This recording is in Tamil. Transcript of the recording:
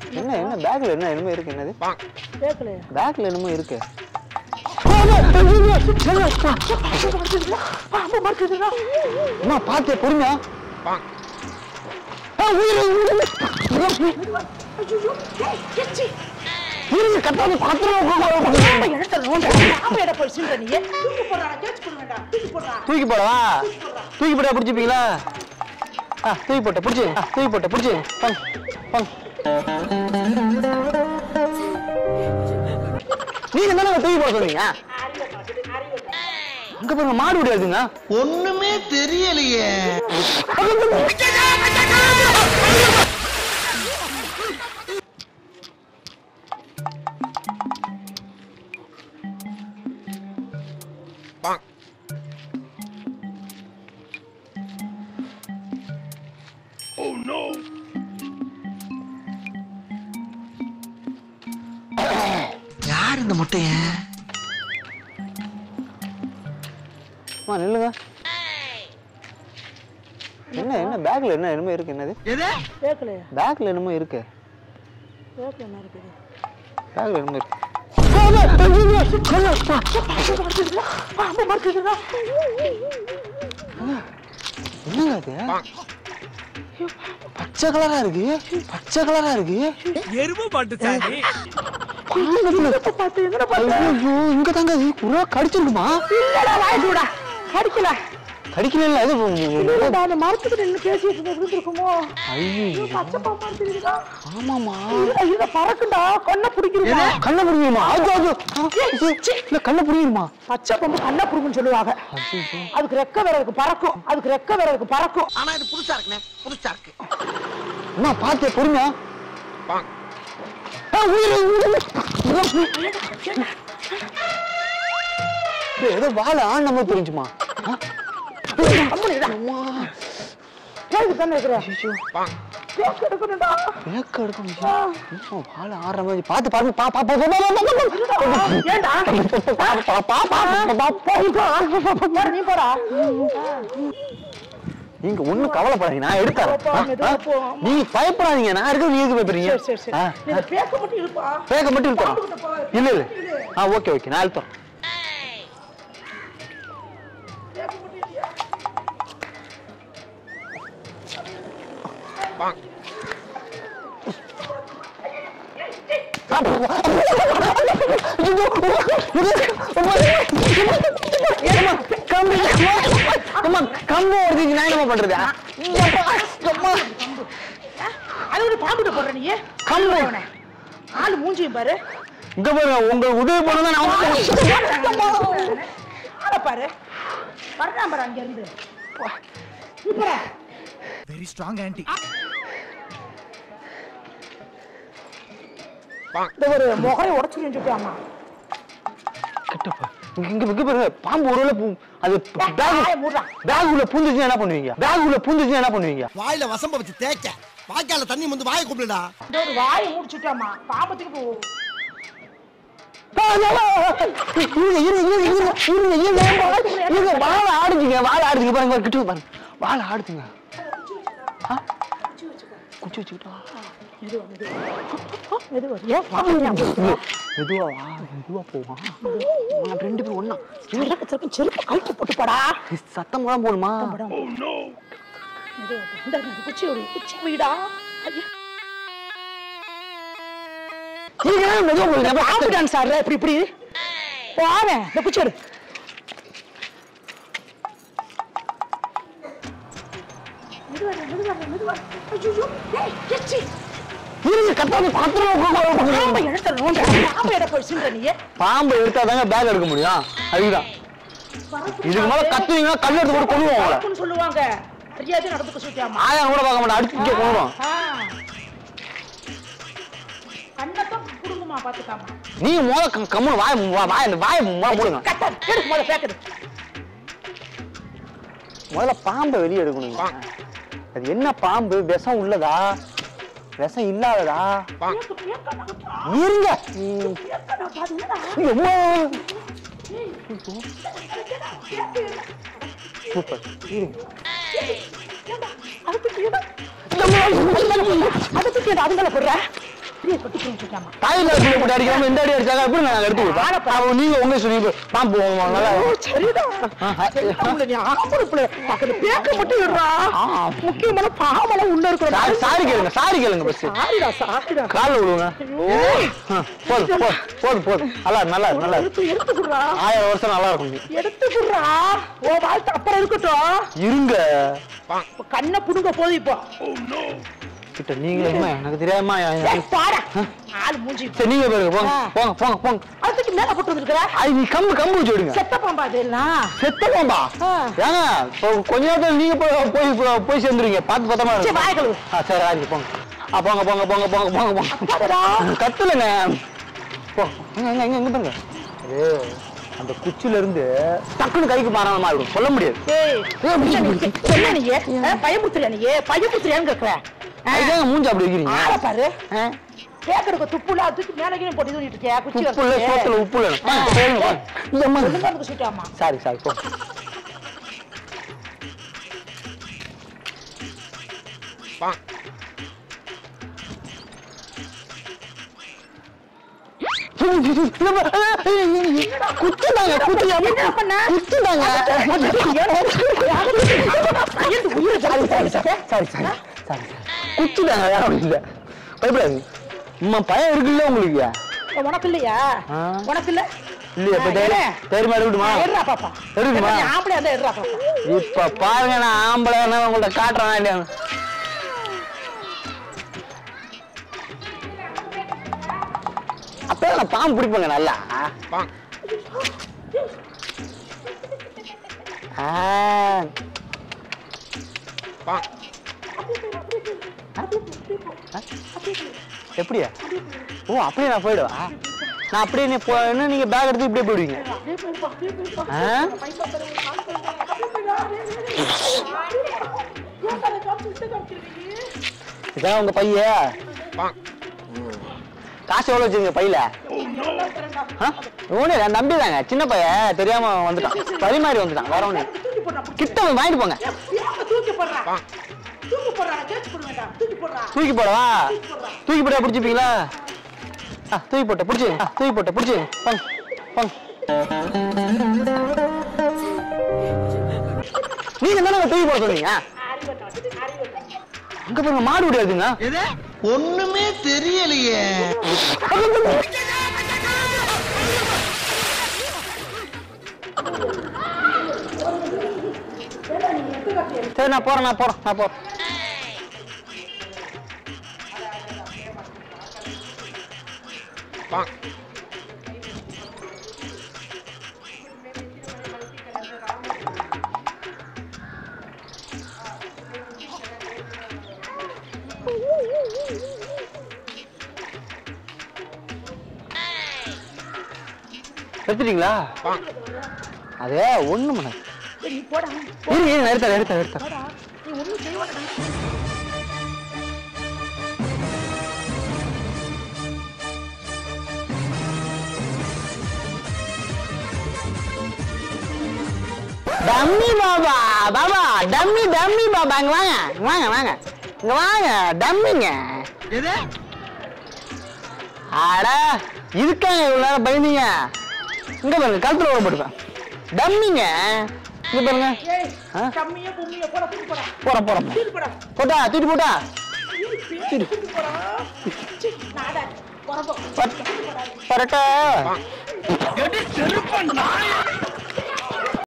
என்ன என்ன பேக்ல என்ன என்னமோ இருக்கு என்னது கேட்கலையா பேக்ல என்னமோ இருக்கு பாம்பு மறுக்குதுடா அம்மா பாத்து பொறுமையா ஆ, உயிர், உயிர், உயிர். ஐயோ ஏய் எச்சி இருங்க, கத்தாத, பாத்திரம் பாம்பை எடுத்து நோண்ட பாம்பை எட போய் சிந்த நீ தூக்கி போடுறா கேட்ச் போட வேண்டாம் தூக்கி போடுறா தூக்கி போடவா தூக்கி போட்டா பிடிச்சிப்பீங்களா ஆ தூக்கி போட்ட பிடிச்சி ஆ தூக்கி போட்ட பிடிச்சி பங் பங் நீங்க தானே தூக்கி போட சொன்னீங்க அங்க பாருங்க மாடு விடாதுங்க ஒண்ணுமே தெரியலையே யார் இந்த முட்டைய அம்மா நில்லுங்க என்ன என்ன பேக்ல என்ன என்னமோ இருக்கு என்னது எது கேட்கலையா பேக்ல என்னமோ இருக்கு கேட்கல என்ன இருக்குது பேக்ல என்னமோ இருக்கு பாம்பு மறுக்குதுடா என்னங்க அது பச்சை கலரா இருக்கு பச்சை கலரா இருக்கு எருமை மாட்டு சாணி பார்த்து எங்கடா பார்த்து ஐயோ இங்க தாங்க இது குரா கடிச்சிருக்குமா இல்லடா வாய்டுடா கடிக்கல கடிக்கல அது இல்லடா அந்த மரத்துக்கு நின்று பேசிட்டு இருந்தது இருந்திருக்குமோ ஐயோ பச்சை பாம்பா இருக்குதுடா ஆமாமா இல்ல இல்ல பறக்குண்டா கண்ணை பிடிக்கிறா கண்ணை புடிக்குமா அது அது இல்ல கண்ணை புடிக்குமா பச்சை பாம்பு கண்ணை பிடிக்குன்னு சொல்லுவாங்க அதுக்கு ரெக்க வேற இருக்கு பறக்கும் அதுக்கு ரெக்க வேற இருக்கு பறக்கும் ஆனா இது புதுசா இருக்குண்ணே புதுசா இருக்கு அம்மா பாத்து பொறுமையா ஆ, உயிர், உயிர். ஏய், ஏதோ வாழை ஆண் நம்ம தெரிஞ்சுமா கேள்வி தானே இருக்கிற கேக்கு எடுக்கணும்டா வேக்க எடுக்க முடியும் வாழை ஆடுற மாதிரி பாத்து பாருங்க பா பா பா பா, பா, பா, பா, பா. ஏண்டா பா, பா, பா, பா, பா, பா, பா. நீ போடா நீங்க ஒண்ணும் கவலைப்படாதீங்க நான் எடுத்தேன் போ, ஆ, மெதுவா ஆ. போ. நீங்க பயப்படாதீங்க நான் இருக்க நீங்க எதுக்கு பயப்படுறீங்க சரி சரி சரி ஆ, நீ இந்த பேக்க மட்டும் இருப்பா பேக்க மட்டும் இழுத்தோம் பாம்புகிட்ட போகாத. இல்ல இல்ல ஆ ஓகே ஓகே நான் இழுத்தோம் கம்பு ஓடுது நான் என்ன பண்றது அது ஒரு பாம்புட்ட போடுற நீ கம்பு ஆளு மூஞ்சியும் பாரு இங்க பாருங்க உங்க உதவி பண்ணதான் நான் ஆளை பாரு வர்றான் பாரு அங்க இருந்து இப்ப வெரி ஸ்ட்ராங் ஆன்டி இந்த ஒரு முகரை உடச்சு நின்றுட்டாமா கிட்டப்பா இங்க இங்க இங்க பாருங்க பாம்பு ஒரு வேளை பூ அது வாயை பேக் மூடுறா. பேக் உள்ள பூந்துச்சுன்னா என்ன பண்ணுவீங்க பேக் உள்ள பூந்துச்சுன்னா என்ன பண்ணுவீங்க வாயில வசம்ப வச்சு தேய்க்க வாய்க்கால தண்ணி வந்து வாயை கூப்பிடுடா இந்த ஒரு வாயை முடிச்சுட்டாமா பாம்பத்துக்கு போ இருங்க இருங்க இருங்க இருங்க இருங்க இருங்க இருங்க வாழை ஆடுதுங்க வாழை ஆடுதுங்க பாருங்க கிட்ட பாருங்க வாழை ஆடுதுங்க ஆ? குச்சி வச்சுக்கிட்டா மெதுவா ஏன் வாயை மெதுவா வா மெதுவா போவான் நான் ரெண்டு பேரும் ஒண்ணா சிறப்பு சிறப்பு செருப்பு கழட்டி போட்டு போடா சத்தமெல்லாம் போடுமா மெதுவா போ. இந்த இந்த குச்சி விடு குச்சி வீடா ஐயா இருங்க மெதுவா போடுங்க பாம்பு டான்ஸ் ஆடுற இப்படி இப்படி வாவேன் இந்த குச்சி எடு மெதுவா இரு, மெதுவா இரு, மெதுவா இரு. ஐயையோ, ஏய், எச்சி. இருங்க கத்தாத பாத்திரம் பாம்பை எடுத்து நோண்ட. பாம்பை எட போய் சிந்த நீ. பாம்பு எடுத்தாதாங்க பேக் எடுக்க முடியும் அதுதான் இதுக்கு மேல கத்துவீங்கன்னா கல் எடுத்து கூட கொள்ளுவோம் உங்களை பறக்குன்னு சொல்லுவாங்க தெரியாது நடந்துக்க சொல்லியாமா ஆயா கூட பார்க்க மாட்டேன் அடிச்சு இங்கே கொள்ளுவோம் கண்ணத்தான் புடுங்குமா பாத்துக்காம நீ மோத கம்முனு வாய வா- வாய இந்த வாய மோத மூடுங்க கட்டர் எடுக்கு முதல்ல பேக்குது முதல்ல பாம்பை வெளியே எடுக்கணுங்க அது என்ன பாம்பு விஷம் உள்ளதா விஷம் இல்லாததா பேக்கு பேக்க நகட்டா இருங்க ம், பேக்க நகட்டா என்னடா எம்மா. சூப்பர் இருங்க ஏண்டா, அதை தூக்கி எடு. அதை தூக்கி எடு, அது மேல போடுற அப்படியே கொட்டி போய் வச்சுட்டாமா தாயில பிள்ளை இப்படி அடிக்காம இந்த அடி அடிச்சாங்க எப்படி நான் எடுத்து கொடுப்பேன் அவன் நீங்க உங்க சொன்னீங்க நான் போவோம் நல்லா சரிதான் சரி, ஆம்பளை, நீ ஆம்பளை பிள்ளை. பக்கத்துல பேக்க மட்டும் விடுறா. முக்கியமான பாவமெல்லாம் உள்ள இருக்கிற சாரி சாரி கேளுங்க சாரி கேளுங்க பஸ் சாரிடா சாரிடா கால் விடுங்க ஐயோ. ஆ, போதும் போதும் போதும் போதும் நல்லா இருக்கு, நல்லா இருக்கு, நல்லா இருக்கு. எடுத்து எடுத்து குடுறா ஆயிரம் வருஷம் நல்லா இருக்கும் நீ. எடுத்து குடுறா ஓ வாழ்த்து அப்புறம் இருக்கட்டும் இருங்க இப்ப கண்ணை புடுங்க போது இப்போ கிட்ட நீங்க என்ன எனக்கு தெரியாம ஏய், பாடா ஆள் மூஞ்சி சரி நீங்க பாருங்க போங்க ஆ. போங்க போங்க போங்க அதுக்கு மேல போட்டு வந்திருக்கிற அது நீ கம்பு கம்பு வச்சு விடுங்க செத்த பாம்பா அதெல்லாம் செத்த போம்பா ஆ. ஏங்க இப்போ கொஞ்ச நேரத்துல நீங்க போய் போய் போய் போய் சேர்ந்துருவீங்க பார்த்து பத்திரமா சரி இருங்க. வாய கழுவு ஆ சரி ஆச்சு போங்க ஆ போங்க போங்க போங்க போங்க போங்க போங்க அப்பாடா. கத்துலங்க போ எங்க எங்க எங்க எங்க பாருங்க அது அந்த குச்சில இருந்து டக்குன்னு கைக்கு மாறாம மாறிடும் சொல்ல முடியாது ஏய் என்ன நீ என்ன நீ ஆ, பயமுத்துறியா நீ பயமுத்துறியான்னு கேக்குற ஆ, அதுதாங்க மூஞ்சி அப்படி வைக்கிறீங்க ஆளை பாரு ஆ? கேக்குறதுக்கு துப்புல அதுக்கு மேல கீழே போட்டு இது பண்ணிட்டு இருக்கியா குச்சி உப்பு இல்ல சோத்துல உப்பு இல்ல வாங்க, போங்க, வாங்க. ஏம்மா. ஒழுங்காதுக்கு சுட்டாமா சாரி சாரி போ குத்துதாங்க குத்துதாங்க என்ன பண்ண? குத்துதாங்க sorry sorry sorry sorry sorry sorry குத்துதாங்க வேற ஒண்ணும் இல்ல பயப்படாது அம்மா பயம் இருக்குல்ல உங்களுக்கு உனக்கு இல்லையா ஆ. உனக்கு இல்ல இல்லையா இப்ப தைரியம் தைரியமா இருக்கட்டுமா எடுறா பாப்பா இருக்குமா? நீ ஆம்பளை இருந்தா எடுறா பாப்பா இப்ப பாருங்க நான் ஆம்பளை உங்கள்ட்ட காட்டுறேன் இல்லையா அப்ப நான் பாம்பு பிடிப்பேங்க நல்லா ஆ. ஆ? எப்படியா ஓ அப்படியே நான் போயிடுவா நான் அப்படியே நீ போ- என்ன நீங்க பேக் எடுத்து இப்படியே போயிடுவீங்க ஆ? இதான் உங்க பைய காசு எவ்வளவு வச்சுங்க பையில ஒண்ணு என் தம்பி தாங்க சின்ன பையன் தெரியாம வந்துட்டான் பரிமாறி வந்துட்டான் வேற ஒண்ணு தூக்கி போடுறா கிட்ட வந்து வாங்கிட்டு போங்க ஏன் தூக்கி போடுறா தூக்கி போடுறா கேட்டு போட வேண்டாம் தூக்கி போடுறா தூக்கி போடவா தூக்கி போட்டா பிடிச்சிப்பீங்களா ஆ தூக்கி போட்ட பிடிச்சி தூக்கி போட்ட பிடிச்சி போங்க போங்க நீங்க தானே தூக்கி போட சொன்னீங்க அங்க பாருங்க மாடு விடாதுங்க எது ஒண்ணுமே தெரியலையே சரி நான் போறேன் நான் போறேன் நான் போறேன் எடுத்துட்டீங்களா அதே ஒண்ணு பண்ண நீ போடா இருங்க இருங்க எடுத்தாரு எடுத்தாரு எடுத்தாரு போடா நீ ஒண்ணும் செய்ய மாட்டேடா டம்மி பாபா பாபா டம்மி டம்மி பாபா இங்க வாங்க இங்க வாங்க வாங்க இங்க வாங்க டம்மிங்க எது அட இதுக்காங்க இவ்வளவு நேரம் பயந்தீங்க இங்க பாருங்க கழுத்துல ஓட போட்டுப்பேன் டம்மிங்க இங்க பாருங்க ஏய் ஆ? கம்மியா பொம்மியா போடா தூக்கி போடா போறேன் போறேன் தூக்கி போடா போட்டா தூக்கிட்டு போட்டா தூக்கி போடா சி நாடா வரப்போ பரட்டா எடு செருப்பன்